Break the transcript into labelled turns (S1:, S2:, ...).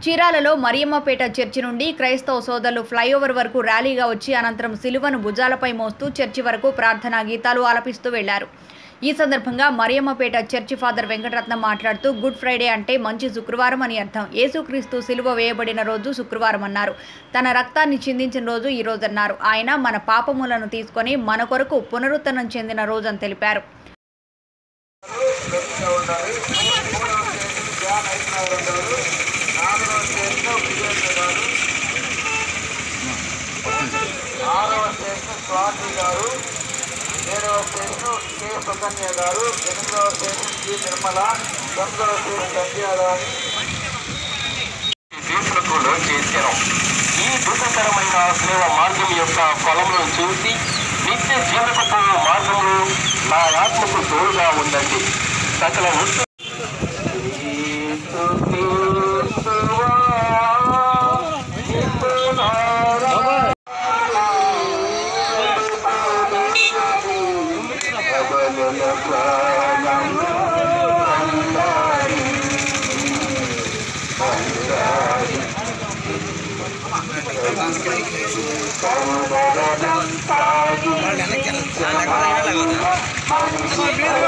S1: చీరాలలో మరియమ్మపేట church నుండి క్రైస్తవ సోదరులు ఫ్లైఓవర్ వరకు ర్యాలీగా వచ్చి అనంతరం సిలువను భుజాలపై మోస్తూ చర్చి వరకు ప్రార్థనా గీతాలు ఆలపిస్తూ వెళ్లారు ఈ సందర్భంగా మరియమ్మపేట చర్చి ఫాదర్ వెంకటరత్నం మాట్లాడుతూ గుడ్ ఫ్రైడే అంటే మంచి శుక్రవారం అని అర్థం యేసుక్రీస్తు సిలువ వేయబడిన రోజు శుక్రవారం అన్నారు తన రక్తాన్ని చిందించిన రోజు ఈ రోజన్నారు ఆయన మన పాపములను తీసుకొని మన కొరకు పునరుత్తనం చెందిన రోజని తెలిపారు
S2: గట్టిగా ఉండాలి మూడవ స్టేషన్ జాన్ ఐక్నాథ్ గారు నాలుగవ స్టేషన్ విజయేంద్ర గారు ఆరవ స్టేషన్ స్వాతి గారు ఏడవ స్టేషన్ కె సుకన్య గారు ఎనిమిదవ స్టేషన్ జి నిర్మల తొమ్మిదవ స్టేషన్ సంధ్యారాణి
S3: తీసులకు లోన్ చేశాను ఈ దుఃఖకరమైన సేవ మార్గం యొక్క ఫలమును చూసి నిత్య జీవనపు మార్గంలో నా ఆత్మకు తోడుగా ఉండండి సకల వస్తు
S2: వెనక్కి